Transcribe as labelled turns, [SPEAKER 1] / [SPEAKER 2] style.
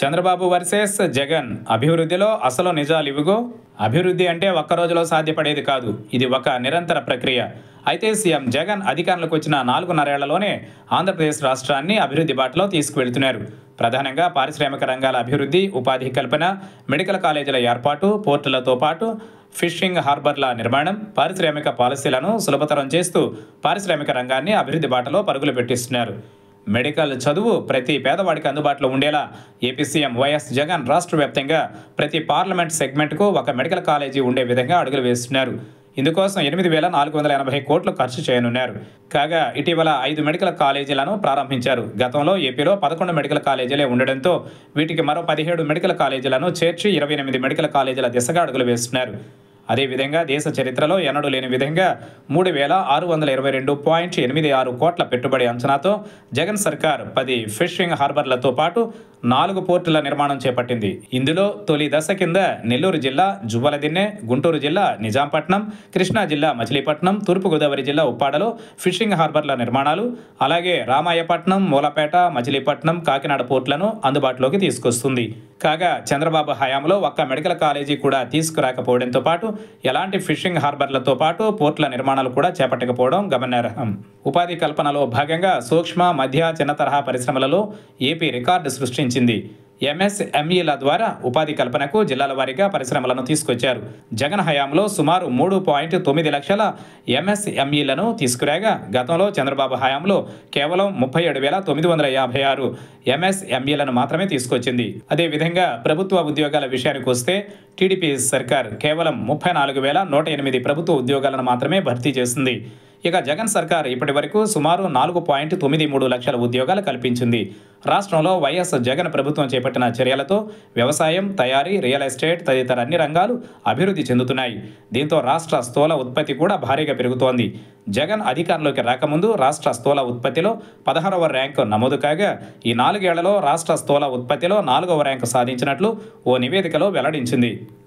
[SPEAKER 1] Chandrababu versus Jagan అభివృద్ధిలో అసలు నిజాలు ఇవిగో అభివృద్ధి అంటే ఒక్క రోజులో సాధ్యపడేది కాదు ఇది ఒక నిరంతర ప్రక్రియ అయితే సీఎం జగన్ అధికారంలోకి వచ్చిన నాలుగున్నరేళ్లలోనే ఆంధ్రప్రదేశ్ రాష్ట్రాన్ని అభివృద్ధి బాటలో తీసుకువెళ్తున్నారు ప్రధానంగా పారిశ్రామిక రంగాల అభివృద్ధి ఉపాధి కల్పన మెడికల్ కాలేజీల ఏర్పాటు పోర్టులతో పాటు ఫిషింగ్ హార్బర్ల నిర్మాణం పారిశ్రామిక పాలసీలను సులభతరం చేస్తూ పారిశ్రామిక రంగాన్ని అభివృద్ధి బాటలో పరుగులు పెట్టిస్తున్నారు మెడికల్ చదువు ప్రతి పేదవాడికి అందుబాటులో ఉండేలా ఏపీ సీఎం వైఎస్ జగన్ రాష్ట్ర వ్యాప్తంగా ప్రతి పార్లమెంట్ సెగ్మెంట్కు ఒక మెడికల్ కాలేజీ ఉండే విధంగా అడుగులు వేస్తున్నారు ఇందుకోసం ఎనిమిది వేల నాలుగు వందల ఎనభై కోట్లు ఖర్చు చేయనున్నారు కాగా ఇటీవల ఐదు మెడికల్ కాలేజీలను ప్రారంభించారు గతంలో ఏపీలో పదకొండు మెడికల్ కాలేజీలే ఉండడంతో వీటికి మరో పదిహేడు మెడికల్ కాలేజీలను చేర్చి ఇరవై ఎనిమిది మెడికల్ కాలేజీల దిశగా అడుగులు వేస్తున్నారు అదేవిధంగా దేశ చరిత్రలో ఎన్నడూ లేని విధంగా మూడు వేల ఆరు వందల ఇరవై రెండు పాయింట్ ఎనిమిది ఆరు కోట్ల పెట్టుబడి అంచనాతో జగన్ సర్కార్ పది ఫిషింగ్ హార్బర్లతో పాటు నాలుగు పోర్టుల నిర్మాణం చేపట్టింది ఇందులో తొలి దశ కింద నెల్లూరు జిల్లా జువ్వలదిన్నె గుంటూరు జిల్లా నిజాంపట్నం కృష్ణా జిల్లా మచిలీపట్నం తూర్పుగోదావరి జిల్లా ఉప్పాడలో ఫిషింగ్ హార్బర్ల నిర్మాణాలు అలాగే రామాయపట్నం మూలపేట మచిలీపట్నం కాకినాడ పోర్టులను అందుబాటులోకి తీసుకొస్తుంది కాగా చంద్రబాబు హయాంలో ఒక్క మెడికల్ కాలేజీ కూడా తీసుకురాకపోవడంతో పాటు ఎలాంటి ఫిషింగ్ హార్బర్లతో పాటు పోర్టుల నిర్మాణాలు కూడా చేపట్టకపోవడం గమనార్హం ఉపాధి కల్పనలో భాగంగా సూక్ష్మ మధ్య చిన్న తరహా పరిశ్రమలలో ఏపీ రికార్డు సృష్టించింది ఎంఎస్ఎంఈల ద్వారా ఉపాధి కల్పనకు జిల్లాల వారీగా పరిశ్రమలను తీసుకొచ్చారు జగన్ హయాంలో సుమారు మూడు పాయింట్ తొమ్మిది లక్షల ఎంఎస్ఎంఈలను తీసుకురాగా గతంలో చంద్రబాబు హయాంలో కేవలం ముప్పై ఏడు వేల తొమ్మిది వందల యాభై ఆరు ఎంఎస్ఎంఈలను మాత్రమే తీసుకొచ్చింది అదేవిధంగా ప్రభుత్వ ఉద్యోగాల విషయానికి వస్తే టీడీపీ సర్కార్ కేవలం ముప్పై నాలుగు వేల నూట ఎనిమిది ప్రభుత్వ ఉద్యోగాలను మాత్రమే భర్తీ చేసింది ఇక జగన్ సర్కార్ ఇప్పటి వరకు సుమారు నాలుగు పాయింట్ తొమ్మిది మూడు లక్షల ఉద్యోగాలు కల్పించింది రాష్ట్రంలో వైఎస్ జగన్ ప్రభుత్వం చేపట్టిన చర్యలతో వ్యవసాయం తయారీ రియల్ ఎస్టేట్ తదితర అన్ని రంగాలు అభివృద్ధి చెందుతున్నాయి దీంతో రాష్ట్ర స్థూల ఉత్పత్తి కూడా భారీగా పెరుగుతోంది జగన్ అధికారంలోకి రాకముందు రాష్ట్ర స్థూల ఉత్పత్తిలో పదహారవ ర్యాంకు నమోదు కాగా ఈ నాలుగేళ్లలో రాష్ట్ర స్థూల ఉత్పత్తిలో నాలుగవ ర్యాంకు సాధించినట్లు ఓ నివేదికలో వెల్లడించింది